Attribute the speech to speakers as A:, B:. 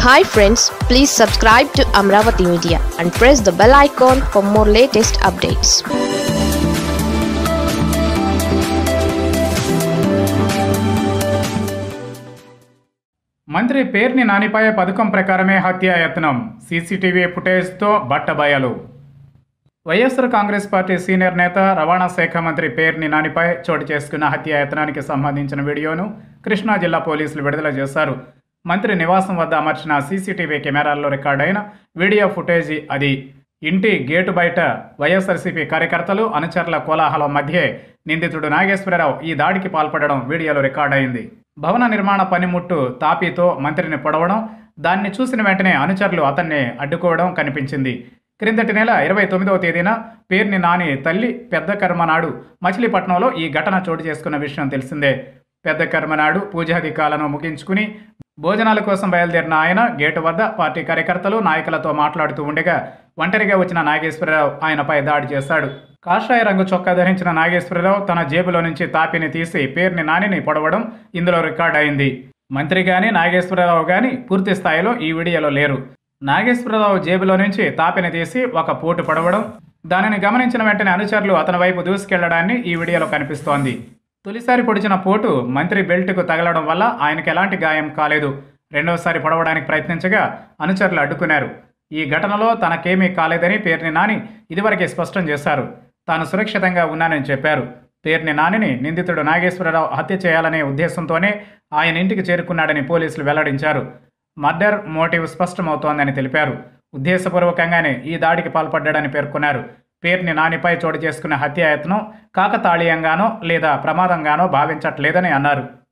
A: hi friends please subscribe to Amaravati media and press the bell icon for more latest updates
B: మంత్రి పేర్ని నానిపై పథకం ప్రకారమే హత్యాయత్నం CCTV ఫుటేజ్తో బట్టబయలు YSR Congress party senior నేత రవాణా శాఖ మంత్రి పేర్ని నానిపై చోటు చేసుకున్న హత్యాయత్నానికి సంబంధించిన వీడియోను కృష్ణా జిల్లా పోలీసులు విడుదల చేశారు మంత్రి నివాసం వద్ద అమర్చిన సీసీటీవీ కెమెరాల్లో రికార్డైన వీడియో ఫుటేజీ అది ఇంటి గేటు బయట వైఎస్ఆర్సీపీ కార్యకర్తలు అనుచరుల కోలాహలం మధ్యే నిందితుడు నాగేశ్వరరావు ఈ దాడికి పాల్పడడం వీడియోలో రికార్డైంది భవన నిర్మాణ పనిముట్టు తాపీతో మంత్రిని పొడవడం దాన్ని చూసిన వెంటనే అనుచరులు అతన్ని అడ్డుకోవడం కనిపించింది క్రిందటి నెల ఇరవై తొమ్మిదవ తేదీన పేర్ని నాని తల్లి పెద్ద కర్మ నాడు మచిలీపట్నంలో ఈ ఘటన చోటు చేసుకున్న విషయం తెలిసిందే పెద్ద కర్మ నాడు పూజాధికాలను ముగించుకుని భోజనాల కోసం బయలుదేరిన ఆయన గేటు వద్ద పార్టీ కార్యకర్తలు నాయకులతో మాట్లాడుతూ ఉండగా ఒంటరిగా వచ్చిన నాగేశ్వరరావు ఆయనపై దాడి చేశాడు కాషాయ రంగు చొక్కా ధరించిన నాగేశ్వరరావు తన జేబులో నుంచి తాపిని తీసి పేర్ని నానిని పొడవడం ఇందులో రికార్డ్ అయింది మంత్రి గాని నాగేశ్వరరావు గాని పూర్తి స్థాయిలో ఈ వీడియోలో లేరు నాగేశ్వరరావు జేబులో నుంచి తాపిని తీసి ఒక పోటు పడవడం దానిని గమనించిన వెంటనే అనుచరులు అతని వైపు దూసుకెళ్లడాన్ని ఈ వీడియోలో కనిపిస్తోంది తొలిసారి పొడిచిన పోటు మంత్రి బెల్ట్కు తగలడం వల్ల ఆయనకు ఎలాంటి గాయం కాలేదు రెండవసారి పొడవడానికి ప్రయత్నించగా అనుచరులు అడ్డుకున్నారు ఈ ఘటనలో తనకేమీ కాలేదని పేర్ని నాని ఇదివరకే స్పష్టం చేశారు తాను సురక్షితంగా ఉన్నానని చెప్పారు పేర్ని నానిని నిందితుడు నాగేశ్వరరావు హత్య చేయాలనే ఉద్దేశంతోనే ఆయన ఇంటికి చేరుకున్నాడని పోలీసులు వెల్లడించారు మర్డర్ మోటివ్ స్పష్టమవుతోందని తెలిపారు ఉద్దేశపూర్వకంగానే ఈ దాడికి పాల్పడ్డాడని పేర్కొన్నారు పేర్ని నానిపై చోటు చేసుకున్న హత్యాయత్నం కాకతాళీయంగానో లేదా ప్రమాదంగానో భావించట్లేదని అన్నారు